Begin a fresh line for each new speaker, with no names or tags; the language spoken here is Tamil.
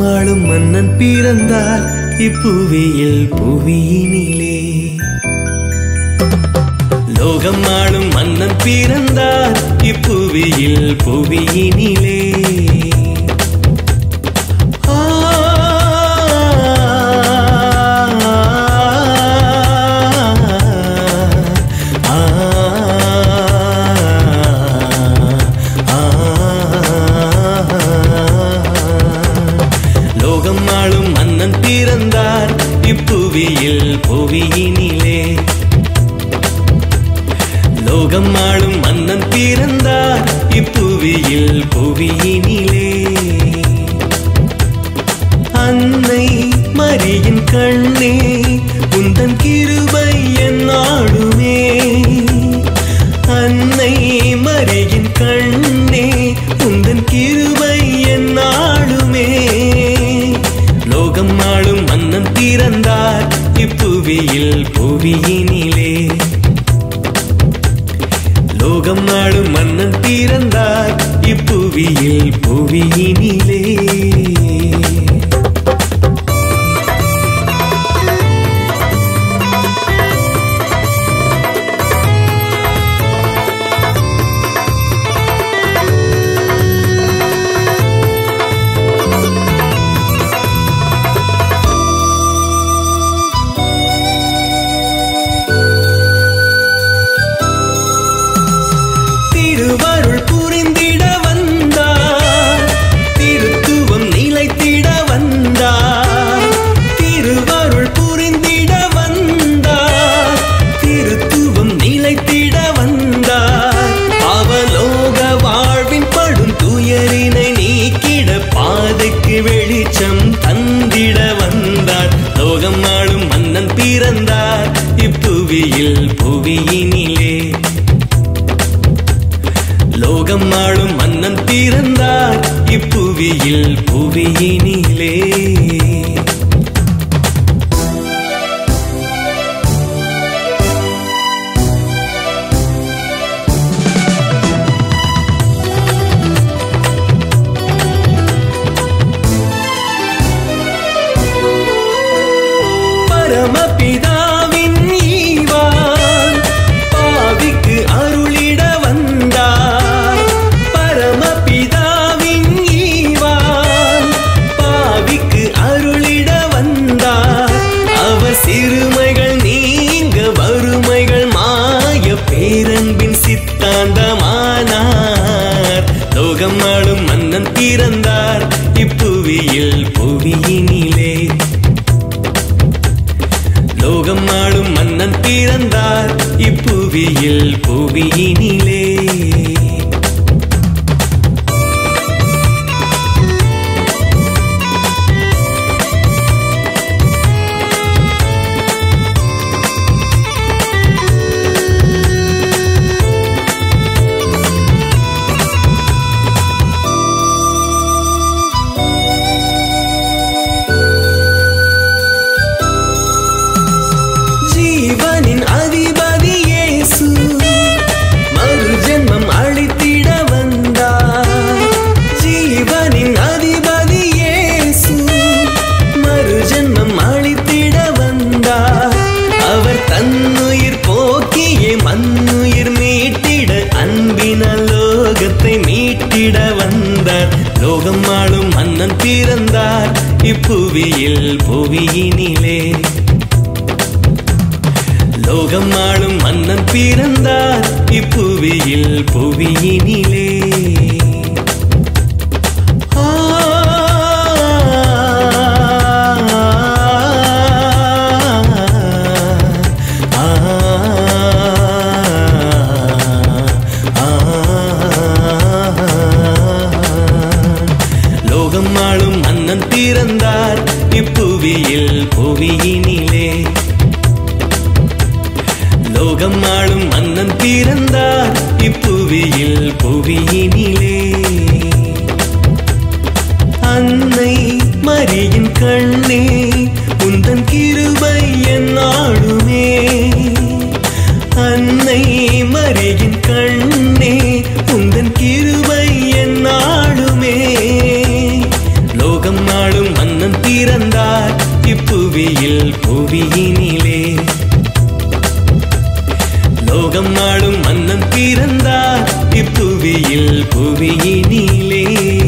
ஆளும் மன்னன் பிறந்தார் இப்புவியில் புவியினிலே லோகம் ஆளும் மன்னன் பிறந்தார் இப்புவியில் புவியினிலே ஆ, ஆ, ஆ, லோகம் ஆளும் மன்னன் பிறந்தார் இப்புவியில் புவியினிலே லோகம் ஆளும் மன்னன் பிறந்தார் இப்புவியில் புவியினிலே அன்னை மரியின் கண்ணே உந்தன் கிருபை என்னாடுமே அன்னை மரியின் கண்ணே உந்தன் கிருபை என்னாடுமே லோகம் ஆளும் மன்னன் பிறந்தார் இப்புவியில் புவியினிலே லோகம் ஆளும் மன்னன் பிறந்தார் இப்புவியில் புவியினிலே திருவருள் புரிந்திட வந்தார் திருத்துவம் நிலைத்திட வந்தார் திருவருள் புரிந்திட வந்தார் திருத்துவம் நிலைத்திட வந்தார் அவலோக வாழ்வின் படும் துயரினை நீக்கிட பாதைக்கு வெளிச்சம் தந்திட வந்தார் லோகம் ஆளும் மன்னன் பிறந்தார் இப்புவியில் புவியினிலே லோகம் ஆளும் மன்னன் பிறந்தார் இப்புவியில் புவியினிலே பரமபிதாவின் ஈவான் பாவிக்கு அருளிட வந்தார் பரமபிதாவின் ஈவான் பாவிக்கு அருளிட வந்தார் அவர் சிறுமைகள் நீங்க வறுமைகள் மாய பேரன்பின் சித்தாந்தமானார் லோகம் ஆளும் மன்னன் பிறந்தார் இப்புவியில் புவியினிலே லோகம் ஆளும் மன்னன் பிறந்தார் இப்புவியில் புவியினிலே ஜீவனின் அதிபதி இயேசு மறுஜென்மம் அளித்திட வந்தார் ஜீவனின் அதிபதி இயேசு மறுஜென்மம் அளித்திட வந்தார் அவர் தன்னுயிர் போக்கியே மண்ணுயிர் மீட்டிட அன்பின லோகத்தை மீட்டிட வந்தார் லோகம் ஆளும் மன்னன் பிறந்தார் இப்புவியில் புவியினிலே லோகம் ஆளும் மன்னன் பிறந்தார் இப்புவியில் புவியினிலே ஆ, ஆ, ஆ, லோகம் ஆளும் மன்னன் பிறந்தார் இப்புவியில் புவியினிலே லோகம் ஆளும் மன்னன் பிறந்தார் இப்புவியில் புவியினிலே அன்னை மரியின் கண்ணே உந்தன் கிருபை என்னாடுமே அன்னை மரியின் கண்ணே உந்தன் கிருபை என்னாடுமே லோகம் ஆளும் இப்புவியில் புவியினிலே லோகம் ஆளும் மன்னன் பிறந்தார் இப்புவியில் புவியினிலே